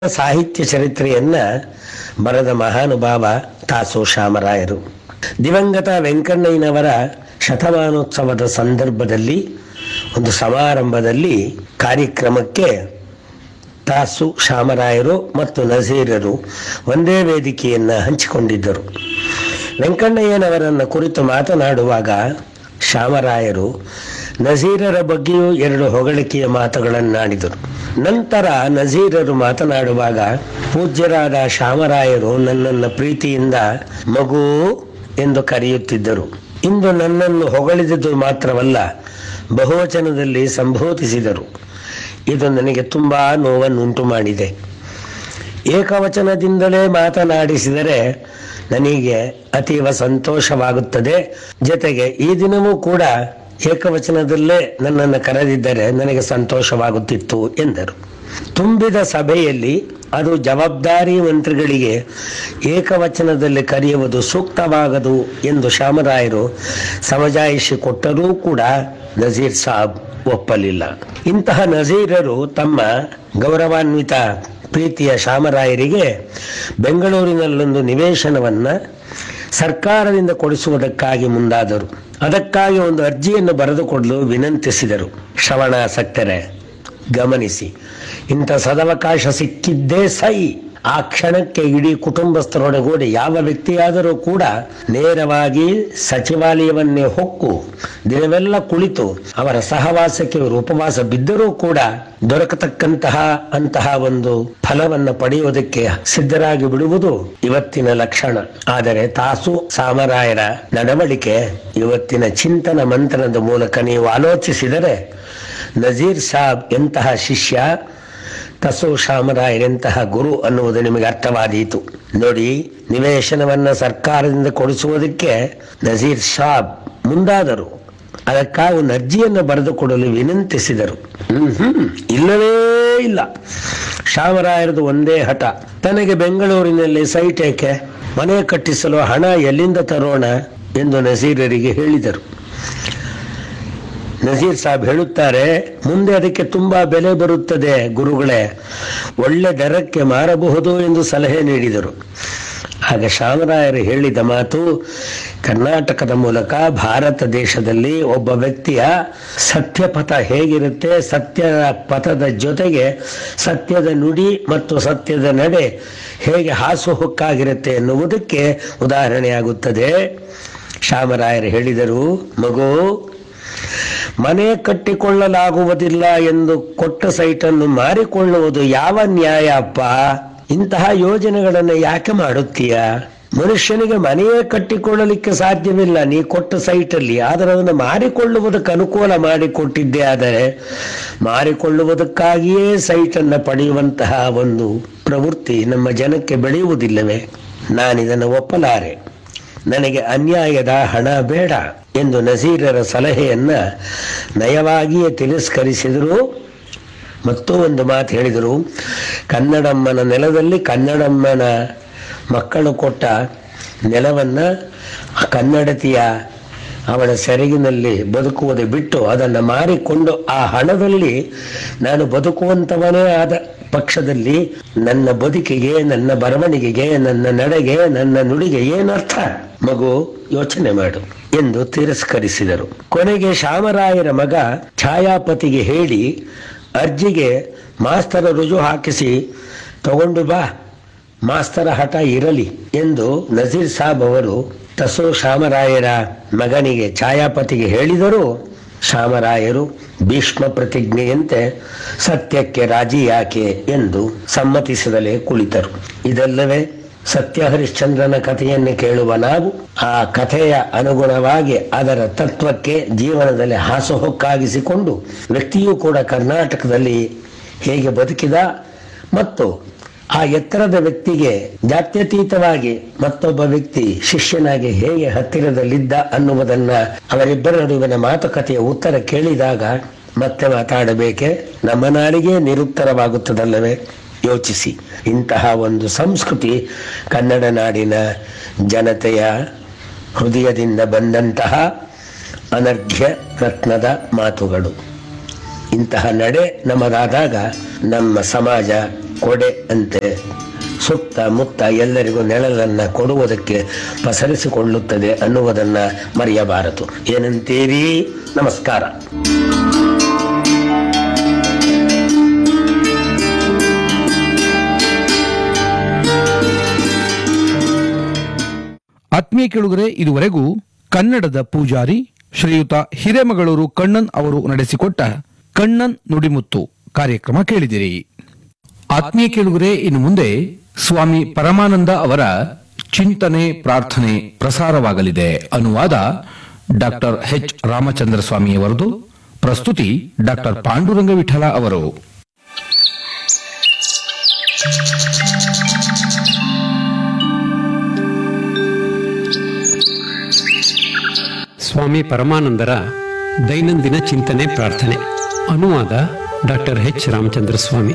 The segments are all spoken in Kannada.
ಸಾಹಿತ್ಯ ಚರಿತ್ರೆಯನ್ನ ಬರೆದ ಮಹಾನುಭಾವ ತಾಸು ಶಾಮರಾಯರು ದಿವಂಗತ ವೆಂಕಣ್ಣಯ್ಯನವರ ಶತಮಾನೋತ್ಸವದ ಸಂದರ್ಭದಲ್ಲಿ ಒಂದು ಸಮಾರಂಭದಲ್ಲಿ ಕಾರ್ಯಕ್ರಮಕ್ಕೆ ತಾಸು ಶಾಮರಾಯರು ಮತ್ತು ನಜೀರರು ಒಂದೇ ವೇದಿಕೆಯನ್ನು ಹಂಚಿಕೊಂಡಿದ್ದರು ವೆಂಕಣ್ಣಯ್ಯನವರನ್ನು ಕುರಿತು ಮಾತನಾಡುವಾಗ ಶಾಮರಾಯರು ನಜೀರರ ಬಗ್ಗೆಯೂ ಎರಡು ಹೊಗಳಿಕೆಯ ಮಾತುಗಳನ್ನಾಡಿದರು ನಂತರ ನಜೀರರು ಮಾತನಾಡುವಾಗ ಪೂಜ್ಯರಾದ ಶಾಮರಾಯರು ನನ್ನನ್ನು ಪ್ರೀತಿಯಿಂದ ಮಗು ಎಂದು ಕರೆಯುತ್ತಿದ್ದರು ಇಂದು ನನ್ನನ್ನು ಹೊಗಳಿದುದು ಮಾತ್ರವಲ್ಲ ಬಹುವಚನದಲ್ಲಿ ಸಂಬೋಧಿಸಿದರು ಇದು ನನಗೆ ತುಂಬಾ ನೋವನ್ನುಂಟು ಮಾಡಿದೆ ಏಕವಚನದಿಂದಲೇ ಮಾತನಾಡಿಸಿದರೆ ನನಗೆ ಅತೀವ ಸಂತೋಷವಾಗುತ್ತದೆ ಜೊತೆಗೆ ಈ ದಿನವೂ ಕೂಡ ಏಕವಚನದಲ್ಲೇ ನನ್ನನ್ನು ಕರೆದಿದ್ದರೆ ನನಗೆ ಸಂತೋಷವಾಗುತ್ತಿತ್ತು ಎಂದರು ತುಂಬಿದ ಸಭೆಯಲ್ಲಿ ಅದು ಜವಾಬ್ದಾರಿ ಮಂತ್ರಿಗಳಿಗೆ ಏಕವಚನದಲ್ಲಿ ಕರೆಯುವುದು ಸೂಕ್ತವಾಗದು ಎಂದು ಶಾಮರಾಯರು ಸಮಜಾಯಿಷಿ ಕೊಟ್ಟರೂ ಕೂಡ ನಜೀರ್ ಸಾಬ್ ಒಪ್ಪಲಿಲ್ಲ ಇಂತಹ ನಜೀರರು ತಮ್ಮ ಗೌರವಾನ್ವಿತ ಪ್ರೀತಿಯ ಶಾಮರಾಯರಿಗೆ ಬೆಂಗಳೂರಿನಲ್ಲೊಂದು ನಿವೇಶನವನ್ನ ಸರ್ಕಾರದಿಂದ ಕೊಡಿಸುವುದಕ್ಕಾಗಿ ಮುಂದಾದರು ಅದಕ್ಕಾಗಿ ಒಂದು ಅರ್ಜಿಯನ್ನು ಬರೆದುಕೊಡಲು ವಿನಂತಿಸಿದರು ಶ್ರವಣಾಸಕ್ತರೆ ಗಮನಿಸಿ ಇಂಥ ಸದವಕಾಶ ಸಿಕ್ಕಿದ್ದೇ ಸೈ ಆ ಕ್ಷಣಕ್ಕೆ ಇಡೀ ಕುಟುಂಬಸ್ಥರೊಡಗೂಡಿ ಯಾವ ವ್ಯಕ್ತಿಯಾದರೂ ಕೂಡ ನೇರವಾಗಿ ಸಚಿವಾಲಯವನ್ನೇ ಹೊಕ್ಕು ದಿನವೆಲ್ಲ ಕುಳಿತು ಅವರ ಸಹವಾಸಕ್ಕೆ ಇವರು ಉಪವಾಸ ಬಿದ್ದರೂ ಕೂಡ ದೊರಕತಕ್ಕಂತಹ ಅಂತಹ ಒಂದು ಫಲವನ್ನು ಪಡೆಯುವುದಕ್ಕೆ ಸಿದ್ಧರಾಗಿ ಬಿಡುವುದು ಇವತ್ತಿನ ಲಕ್ಷಣ ಆದರೆ ತಾಸು ಸಾಮರಾಯರ ನಡವಳಿಕೆ ಇವತ್ತಿನ ಚಿಂತನ ಮಂಥನದ ಮೂಲಕ ನೀವು ಆಲೋಚಿಸಿದರೆ ನಜೀರ್ ಸಾಬ್ ಎಂತಹ ಶಿಷ್ಯ ತಸು ಶಾಮರಾಯರೆಂತಹ ಗುರು ಅನ್ನುವುದು ನಿಮಗೆ ಅರ್ಥವಾದೀತು ನೋಡಿ ನಿವೇಶನವನ್ನ ಸರ್ಕಾರದಿಂದ ಕೊಡಿಸುವುದಕ್ಕೆ ನಜೀರ್ ಸಾಬ್ ಮುಂದಾದರು ಅದಕ್ಕಾಗಿ ಒಂದು ಅರ್ಜಿಯನ್ನು ಬರೆದುಕೊಡಲು ವಿನಂತಿಸಿದರು ಹ್ಮ್ ಹ್ಮ್ ಇಲ್ಲವೇ ಇಲ್ಲ ಶಾಮರಾಯರದು ಒಂದೇ ಹಠ ತನಗೆ ಬೆಂಗಳೂರಿನಲ್ಲಿ ಸೈಟ್ ಏಕೆ ಮನೆ ಕಟ್ಟಿಸಲು ಹಣ ಎಲ್ಲಿಂದ ತರೋಣ ಎಂದು ನಜೀರರಿಗೆ ಹೇಳಿದರು ನಜೀರ್ ಸಾಬ್ ಹೇಳುತ್ತಾರೆ ಮುಂದೆ ಅದಕ್ಕೆ ತುಂಬಾ ಬೆಲೆ ಬರುತ್ತದೆ ಗುರುಗಳೇ ಒಳ್ಳೆ ದರಕ್ಕೆ ಮಾರಬಹುದು ಎಂದು ಸಲಹೆ ನೀಡಿದರು ಆಗ ಶಾಮರಾಯರು ಹೇಳಿದ ಮಾತು ಕರ್ನಾಟಕದ ಮೂಲಕ ಭಾರತ ದೇಶದಲ್ಲಿ ಒಬ್ಬ ವ್ಯಕ್ತಿಯ ಸತ್ಯಪಥ ಹೇಗಿರುತ್ತೆ ಸತ್ಯದ ಪಥದ ಜೊತೆಗೆ ಸತ್ಯದ ನುಡಿ ಮತ್ತು ಸತ್ಯದ ನಡೆ ಹೇಗೆ ಹಾಸುಹೊಕ್ಕಾಗಿರುತ್ತೆ ಎನ್ನುವುದಕ್ಕೆ ಉದಾಹರಣೆಯಾಗುತ್ತದೆ ಶಾಮರಾಯರು ಹೇಳಿದರು ಮಗು ಮನೆ ಕಟ್ಟಿಕೊಳ್ಳಲಾಗುವುದಿಲ್ಲ ಎಂದು ಕೊಟ್ಟ ಸೈಟನ್ನು ಮಾರಿಕೊಳ್ಳುವುದು ಯಾವ ನ್ಯಾಯ ಅಪ್ಪ ಇಂತಹ ಯೋಜನೆಗಳನ್ನು ಯಾಕೆ ಮಾಡುತ್ತೀಯ ಮನುಷ್ಯನಿಗೆ ಮನೆಯೇ ಕಟ್ಟಿಕೊಳ್ಳಲಿಕ್ಕೆ ಸಾಧ್ಯವಿಲ್ಲ ನೀ ಕೊಟ್ಟ ಸೈಟಲ್ಲಿ ಆದರೆ ಅದನ್ನು ಮಾರಿಕೊಳ್ಳುವುದಕ್ಕೆ ಅನುಕೂಲ ಮಾಡಿಕೊಟ್ಟಿದ್ದೆ ಆದರೆ ಮಾರಿಕೊಳ್ಳುವುದಕ್ಕಾಗಿಯೇ ಸೈಟನ್ನು ಪಡೆಯುವಂತಹ ಒಂದು ಪ್ರವೃತ್ತಿ ನಮ್ಮ ಜನಕ್ಕೆ ಬೆಳೆಯುವುದಿಲ್ಲವೇ ನಾನಿದನ್ನು ಒಪ್ಪಲಾರೆ ನನಗೆ ಅನ್ಯಾಯದ ಹಣ ಬೇಡ ಎಂದು ನಜೀರರ ಸಲಹೆಯನ್ನ ನಯವಾಗಿಯೇ ತಿರಸ್ಕರಿಸಿದರು ಮತ್ತೂ ಒಂದು ಮಾತು ಹೇಳಿದರು ಕನ್ನಡಮ್ಮನ ನೆಲದಲ್ಲಿ ಕನ್ನಡಮ್ಮನ ಮಕ್ಕಳು ಕೊಟ್ಟ ನೆಲವನ್ನ ಕನ್ನಡತಿಯ ಅವಳ ಸೆರಗಿನಲ್ಲಿ ಬದುಕುವುದು ಬಿಟ್ಟು ಅದನ್ನು ಮಾರಿಕೊಂಡು ಆ ಹಣದಲ್ಲಿ ನಾನು ಬದುಕುವಂತವನೇ ಆದ ಪಕ್ಷದಲ್ಲಿ ನನ್ನ ಬದುಕಿಗೆ ನನ್ನ ಬರವಣಿಗೆಗೆ ನನ್ನ ನಡೆಗೆ ನನ್ನ ನುಡಿಗೆ ಏನರ್ಥ ಮಗು ಯೋಚನೆ ಮಾಡು ಎಂದು ತಿರಸ್ಕರಿಸಿದರು ಕೊನೆಗೆ ಶಾಮರಾಯರ ಮಗ ಛಾಯಾಪತಿಗೆ ಹೇಳಿ ಅರ್ಜಿಗೆ ಮಾಸ್ತರ ರುಜು ಹಾಕಿಸಿ ತಗೊಂಡು ಬಾ ಮಾಸ್ತರ ಹಠ ಇರಲಿ ಎಂದು ನಜೀರ್ ಸಾಬ್ ಅವರು ತಸು ಶಾಮರಾಯರ ಮಗನಿಗೆ ಛಾಯಾಪತಿಗೆ ಹೇಳಿದರೂ ಶಾಮರಾಯರು ಭೀಷ್ಮ ಪ್ರತಿಜ್ಞೆಯಂತೆ ಸತ್ಯಕ್ಕೆ ರಾಜಿ ಯಾಕೆ ಎಂದು ಸಮ್ಮತಿಸದಲೇ ಕುಳಿತರು ಇದಲ್ಲವೇ ಸತ್ಯ ಹರಿಶ್ಚಂದ್ರನ ಕಥೆಯನ್ನು ಕೇಳುವ ನಾವು ಆ ಕಥೆಯ ಅನುಗುಣವಾಗಿ ಅದರ ತತ್ವಕ್ಕೆ ಜೀವನದಲ್ಲಿ ಹಾಸುಹೊಕ್ಕಾಗಿಸಿಕೊಂಡು ವ್ಯಕ್ತಿಯೂ ಕೂಡ ಕರ್ನಾಟಕದಲ್ಲಿ ಹೇಗೆ ಬದುಕಿದ ಮತ್ತು ಆ ಎತ್ತರದ ವ್ಯಕ್ತಿಗೆ ಜಾತ್ಯತೀತವಾಗಿ ಮತ್ತೊಬ್ಬ ವ್ಯಕ್ತಿ ಶಿಷ್ಯನಾಗಿ ಹೇಗೆ ಹತ್ತಿರದಲ್ಲಿದ್ದ ಅನ್ನುವುದನ್ನ ಅವರಿಬ್ಬರ ನಡುವಿನ ಮಾತುಕತೆಯ ಉತ್ತರ ಕೇಳಿದಾಗ ಮತ್ತೆ ಮಾತಾಡಬೇಕೆ ನಮ್ಮ ನಾಡಿಗೆ ನಿರುತ್ತರವಾಗುತ್ತದಲ್ಲವೇ ಯೋಚಿಸಿ ಇಂತಹ ಒಂದು ಸಂಸ್ಕೃತಿ ಕನ್ನಡ ನಾಡಿನ ಜನತೆಯ ಹೃದಯದಿಂದ ಬಂದಂತಹ ಅನರ್ಘ್ಯ ರತ್ನದ ಮಾತುಗಳು ಇಂತಹ ನಡೆ ನಮ್ಮದಾದಾಗ ನಮ್ಮ ಸಮಾಜ ಕೊಡೆ ಅಂತೆ ಸುತ್ತ ಮುತ್ತ ಎಲ್ಲರಿಗೂ ನೆಳಲನ್ನ ಕೊಡುವುದಕ್ಕೆ ಪಸರಿಸಿಕೊಳ್ಳುತ್ತದೆ ಅನ್ನುವುದನ್ನ ಮರೆಯಬಾರದು ಏನಂತೀರಿ ನಮಸ್ಕಾರ ಆತ್ಮೀಯ ಕೇಳುಗರೆ ಇದುವರೆಗೂ ಕನ್ನಡದ ಪೂಜಾರಿ ಶ್ರೀಯುತ ಹಿರೇಮಗಳೂರು ಕಣ್ಣನ್ ಅವರು ನಡೆಸಿಕೊಟ್ಟ ಕಣ್ಣನ್ ನುಡಿಮುತ್ತು ಕಾರ್ಯಕ್ರಮ ಕೇಳಿದಿರಿ ಆತ್ಮೀಯ ಕೇಳುಗರೆ ಇನ್ನು ಮುಂದೆ ಸ್ವಾಮಿ ಪರಮಾನಂದ ಅವರ ಚಿಂತನೆ ಪ್ರಾರ್ಥನೆ ಪ್ರಸಾರವಾಗಲಿದೆ ಅನುವಾದ ಡಾಕ್ಟರ್ ಎಚ್ ರಾಮಚಂದ್ರ ಸ್ವಾಮಿಯವರದು ಪ್ರಸ್ತುತಿ ಡಾಕ್ಟರ್ ಪಾಂಡುರಂಗ ವಿಠಲ ಅವರು ಸ್ವಾಮಿ ಪರಮಾನಂದರ ದೈನಂದಿನ ಚಿಂತನೆ ಪ್ರಾರ್ಥನೆ ಅನುವಾದ doctor H Ramachandra Swamy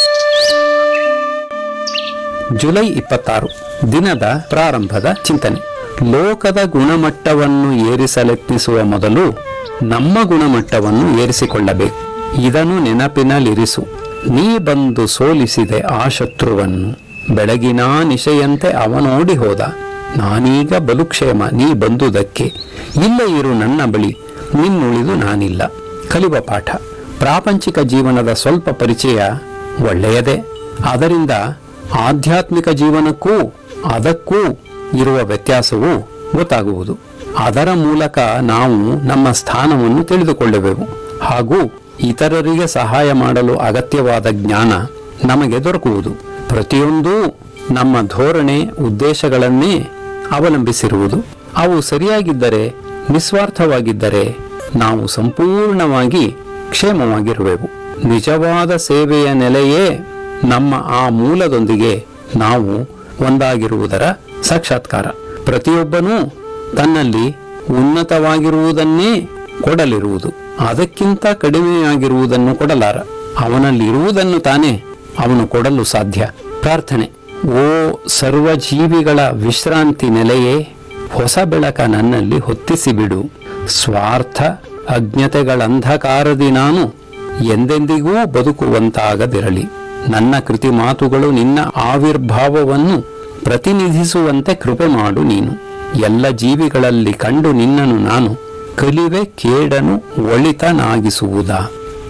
July ಇಪ್ಪತ್ತಾರು ದಿನದ ಪ್ರಾರಂಭದ ಚಿಂತನೆ ಲೋಕದ ಗುಣಮಟ್ಟವನ್ನು ಏರಿಸಲೆತ್ನಿಸುವ ಮೊದಲು ನಮ್ಮ ಗುಣಮಟ್ಟವನ್ನು ಏರಿಸಿಕೊಳ್ಳಬೇಕು ಇದನ್ನು ನೆನಪಿನಲ್ಲಿರಿಸು ನೀ ಬಂದು ಸೋಲಿಸಿದೆ ಆ ಶತ್ರುವನ್ನು ಬೆಳಗಿನ ನಿಶೆಯಂತೆ ಅವನೋಡಿ ಹೋದ ನಾನೀಗ ಬಲುಕ್ಷೇಮ ನೀ ಬಂದುದಕ್ಕೆ ಇಲ್ಲ ಇರು ನನ್ನ ಬಳಿ ನಿನ್ನುಳಿದು ನಾನಿಲ್ಲ ಕಲಿವ ಪಾಠ ಪ್ರಾಪಂಚಿಕ ಜೀವನದ ಸ್ವಲ್ಪ ಪರಿಚಯ ಒಳ್ಳೆಯದೇ ಅದರಿಂದ ಆಧ್ಯಾತ್ಮಿಕ ಜೀವನಕ್ಕೂ ಅದಕ್ಕೂ ಇರುವ ವ್ಯತ್ಯಾಸವು ಗೊತ್ತಾಗುವುದು ಅದರ ಮೂಲಕ ನಾವು ನಮ್ಮ ಸ್ಥಾನವನ್ನು ತಿಳಿದುಕೊಳ್ಳಬೇಕು ಹಾಗೂ ಇತರರಿಗೆ ಸಹಾಯ ಮಾಡಲು ಅಗತ್ಯವಾದ ಜ್ಞಾನ ನಮಗೆ ದೊರಕುವುದು ಪ್ರತಿಯೊಂದೂ ನಮ್ಮ ಧೋರಣೆ ಉದ್ದೇಶಗಳನ್ನೇ ಅವಲಂಬಿಸಿರುವುದು ಅವು ಸರಿಯಾಗಿದ್ದರೆ ನಿಸ್ವಾರ್ಥವಾಗಿದ್ದರೆ ನಾವು ಸಂಪೂರ್ಣವಾಗಿ ಕ್ಷೇಮವಾಗಿರುವೆವು ನಿಜವಾದ ಸೇವೆಯ ನೆಲೆಯೇ ನಮ್ಮ ಆ ಮೂಲದೊಂದಿಗೆ ನಾವು ಒಂದಾಗಿರುವುದರ ಸಾಕ್ಷಾತ್ಕಾರ ಪ್ರತಿಯೊಬ್ಬನೂ ತನ್ನಲ್ಲಿ ಉನ್ನತವಾಗಿರುವುದನ್ನೇ ಕೊಡಲಿರುವುದು ಅದಕ್ಕಿಂತ ಕಡಿಮೆಯಾಗಿರುವುದನ್ನು ಕೊಡಲಾರ ಅವನಲ್ಲಿ ಇರುವುದನ್ನು ತಾನೇ ಅವನು ಕೊಡಲು ಸಾಧ್ಯ ಪ್ರಾರ್ಥನೆ ಓ ಸರ್ವಜೀವಿಗಳ ವಿಶ್ರಾಂತಿ ನೆಲೆಯೇ ಹೊಸ ಬೆಳಕ ನನ್ನಲ್ಲಿ ಹೊತ್ತಿಸಿಬಿಡು ಸ್ವಾರ್ಥ ಅಜ್ಞತೆಗಳಂಧಕಾರದಿ ನಾನು ಎಂದೆಂದಿಗೂ ಬದುಕುವಂತಾಗದಿರಲಿ ನನ್ನ ಕೃತಿ ಮಾತುಗಳು ನಿನ್ನ ಆವಿರ್ಭಾವವನ್ನು ಪ್ರತಿನಿಧಿಸುವಂತೆ ಕೃಪೆ ಮಾಡು ನೀನು ಎಲ್ಲ ಜೀವಿಗಳಲ್ಲಿ ಕಂಡು ನಿನ್ನನ್ನು ನಾನು ಕಲಿವೆ ಕೇಡನು ಒಳಿತನಾಗಿಸುವುದಾ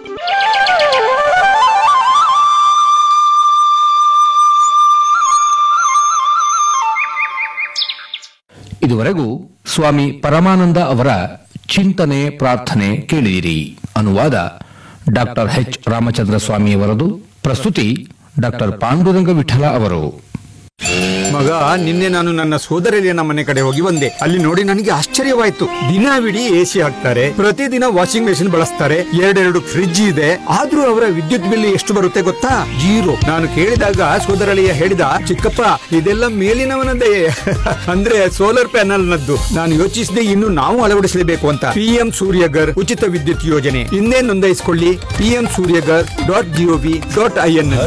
ಇದುವರೆಗೂ ಸ್ವಾಮಿ ಪರಮಾನಂದ ಅವರ ಚಿಂತನೆ ಪ್ರಾರ್ಥನೆ ಕೇಳಿದಿರಿ ಅನುವಾದ ಡಾಕ್ಟರ್ ಎಚ್ ರಾಮಚಂದ್ರ ಸ್ವಾಮಿಯವರದು ಪ್ರಸ್ತುತಿ ಡಾಕ್ಟರ್ ಪಾಂಡುರಂಗ ವಿಠಲ ಅವರು ಮಗ ನಿನ್ನೆ ನಾನು ನನ್ನ ಸೋದರಳಿಯನ ಮನೆ ಕಡೆ ಹೋಗಿ ಬಂದೆ ಅಲ್ಲಿ ನೋಡಿ ನನಗೆ ಆಶ್ಚರ್ಯವಾಯ್ತು ದಿನವಿಡೀ ಎಸಿ ಹಾಕ್ತಾರೆ ಪ್ರತಿದಿನ ವಾಷಿಂಗ್ ಮೆಷಿನ್ ಬಳಸ್ತಾರೆ ಎರಡೆರಡು ಫ್ರಿಡ್ಜ್ ಇದೆ ಆದ್ರೂ ಅವರ ವಿದ್ಯುತ್ ಬಿಲ್ ಎಷ್ಟು ಬರುತ್ತೆ ಗೊತ್ತಾ ಜೀರೋ ನಾನು ಕೇಳಿದಾಗ ಸೋದರಳಿಯ ಹೇಳಿದ ಚಿಕ್ಕಪ್ಪ ಇದೆಲ್ಲ ಮೇಲಿನವನದೇ ಅಂದ್ರೆ ಸೋಲಾರ್ ಪ್ಯಾನಲ್ ನದ್ದು ನಾನು ಯೋಚಿಸಿದೆ ಇನ್ನು ನಾವು ಅಳವಡಿಸಲೇಬೇಕು ಅಂತ ಪಿಎಂ ಸೂರ್ಯಗರ್ ಉಚಿತ ವಿದ್ಯುತ್ ಯೋಜನೆ ಇನ್ನೇ ನೋಂದಾಯಿಸಿಕೊಳ್ಳಿ PM Suryaghar dot G O V dot I N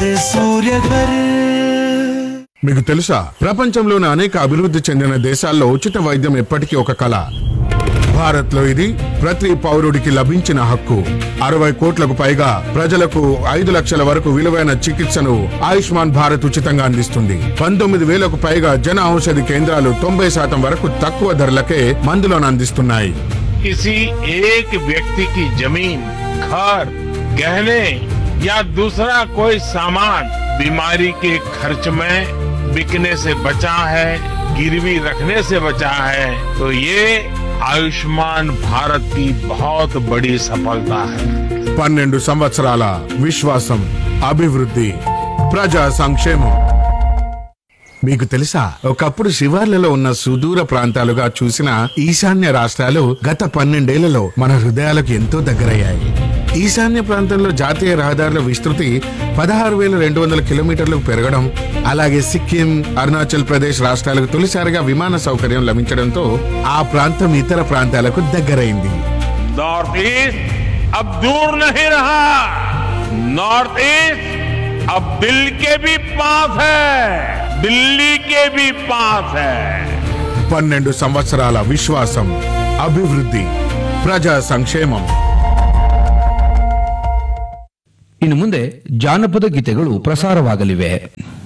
మీకు తెలుసా ప్రపంచంలోని అనేక అభివృద్ధి చెందిన దేశాల్లో ఉచిత వైద్యం ఎప్పటికీ ఒక కళ భారత్ లో ఇది ప్రతి పౌరుడికి లభించిన హక్కు అరవై కోట్లకు పైగా ప్రజలకు ఐదు లక్షల వరకు విలువైన చికిత్సను ఆయుష్మాన్ భారత్ ఉచితంగా అందిస్తుంది పంతొమ్మిది వేలకు పైగా జన ఔషధి కేంద్రాలు తొంభై శాతం వరకు తక్కువ ధరలకే మందులను అందిస్తున్నాయి किसी एक व्यक्ति की जमीन घर गहने या दूसरा कोई सामान बीमारी के खर्च में बिकने से बचा है गिरवी रखने से बचा है तो ये आयुष्मान भारत की बहुत बड़ी सफलता है పన్నెండు సంవత్సరాల విశ్వాసం అభివృద్ధి ప్రజా సంక్షేమం మీకు తెలుసా ఒకప్పుడు శివార్లలో ఉన్న సుదూర ప్రాంతాలుగా చూసిన ఈశాన్య రాష్ట్రాలు గత పన్నెండేళ్లలో మన హృదయాలకు ఎంతో దగ్గరయ్యాయి ఈశాన్య ప్రాంతంలో జాతీయ రహదారుల విస్తృతి పదహారు వేల రెండు వందల కిలోమీటర్లకు పెరగడం అలాగే సిక్కిం అరుణాచల్ ప్రదేశ్ రాష్ట్రాలకు తొలిసారిగా విమాన సౌకర్యం లభించడంతో ఆ ప్రాంతం ఇతర ప్రాంతాలకు దగ్గరైంది नॉर्थ ईस्ट अब दूर नहीं रहा नॉर्थ ईस्ट अब दिल के भी पास है दिल्ली के भी पास है పన్నెండు సంవత్సరాల విశ్వాసం అభివృద్ధి ప్రజా సంక్షేమం ಇನ್ನು ಮುಂದೆ ಜಾನಪದ ಗೀತೆಗಳು ಪ್ರಸಾರವಾಗಲಿವೆ